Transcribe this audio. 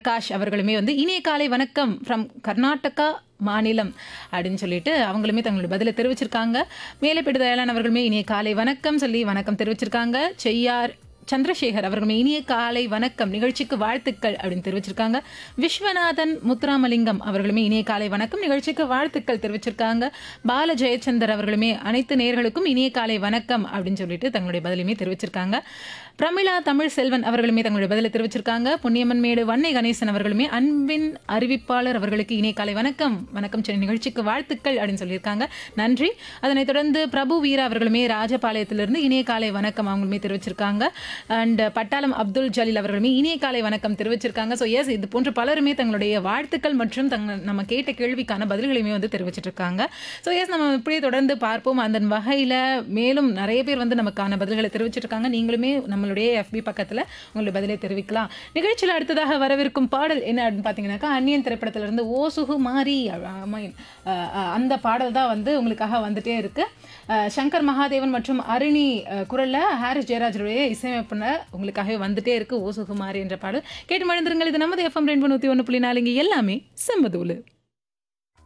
பிரகாஷ் அவர்களுமே வந்து இனிய காலை வணக்கம் ஃப்ரம் கர்நாடகா மாநிலம் அப்படின்னு சொல்லிட்டு அவங்களுமே தங்களுடைய பதிலை தெரிவிச்சிருக்காங்க மேலப்பேடு தயாளன் அவர்களுமே இனிய காலை வணக்கம் சொல்லி வணக்கம் தெரிவிச்சிருக்காங்க செய்யார் சந்திரசேகர் அவர்களுமே இனிய காலை வணக்கம் நிகழ்ச்சிக்கு வாழ்த்துக்கள் அப்படின்னு தெரிவிச்சிருக்காங்க விஸ்வநாதன் முத்துராமலிங்கம் அவர்களுமே இனிய காலை வணக்கம் நிகழ்ச்சிக்கு வாழ்த்துக்கள் தெரிவிச்சிருக்காங்க பால ஜெயச்சந்தர் அவர்களுமே அனைத்து நேர்களுக்கும் இனிய காலை வணக்கம் அப்படின்னு சொல்லிட்டு தங்களுடைய பதிலுமே தெரிவிச்சிருக்காங்க பிரமிளா தமிழ் செல்வன் அவர்களுமே தங்களுடைய பதிலை தெரிவிச்சிருக்காங்க பொன்னியம்மன் மேடு வன்னை கணேசன் அவர்களுமே அன்பின் அறிவிப்பாளர் அவர்களுக்கு இனிய காலை வணக்கம் வணக்கம் சென்னை நிகழ்ச்சிக்கு வாழ்த்துக்கள் அப்படின்னு சொல்லியிருக்காங்க நன்றி அதனைத் தொடர்ந்து பிரபு வீரா அவர்களுமே ராஜபாளையத்திலிருந்து இனிய காலை வணக்கம் அவங்களுமே தெரிவிச்சிருக்காங்க அண்ட் பட்டாளம் அப்துல் ஜலீல் அவர்களுமே இனிய காலை வணக்கம் தெரிவிச்சிருக்காங்க ஸோ எஸ் இது போன்ற பலருமே தங்களுடைய வாழ்த்துக்கள் மற்றும் தங்க நம்ம கேட்ட கேள்விக்கான பதில்களையுமே வந்து தெரிவிச்சிட்டு இருக்காங்க ஸோ எஸ் நம்ம இப்படியே தொடர்ந்து பார்ப்போம் அந்த வகையில் மேலும் நிறைய பேர் வந்து நமக்கான பதில்களை தெரிவிச்சிட்டு இருக்காங்க நீங்களுமே நம்மளுடைய எஃபி பக்கத்தில் உங்களுடைய பதிலை தெரிவிக்கலாம் நிகழ்ச்சியில் அடுத்ததாக வரவிருக்கும் பாடல் என்ன அப்படின்னு பார்த்தீங்கன்னாக்கா அந்நியன் திரைப்படத்திலிருந்து ஓ சுகு மாறி அந்த பாடல் தான் வந்து உங்களுக்காக வந்துட்டே இருக்கு அஹ் சங்கர் மகாதேவன் மற்றும் அருணி அஹ், குரல்ல ஹாரிஸ் ஜெயராஜருடைய இசையமைப்புன உங்களுக்காகவே வந்துட்டே இருக்கு ஓ சுகுமாரி என்ற பாடல் கேட்டு மழுந்திருங்கள் இது நமது எஃப்எம் ரெண்டு நூற்றி ஒன்று புள்ளி நாலு இங்கே எல்லாமே செம்மதூளு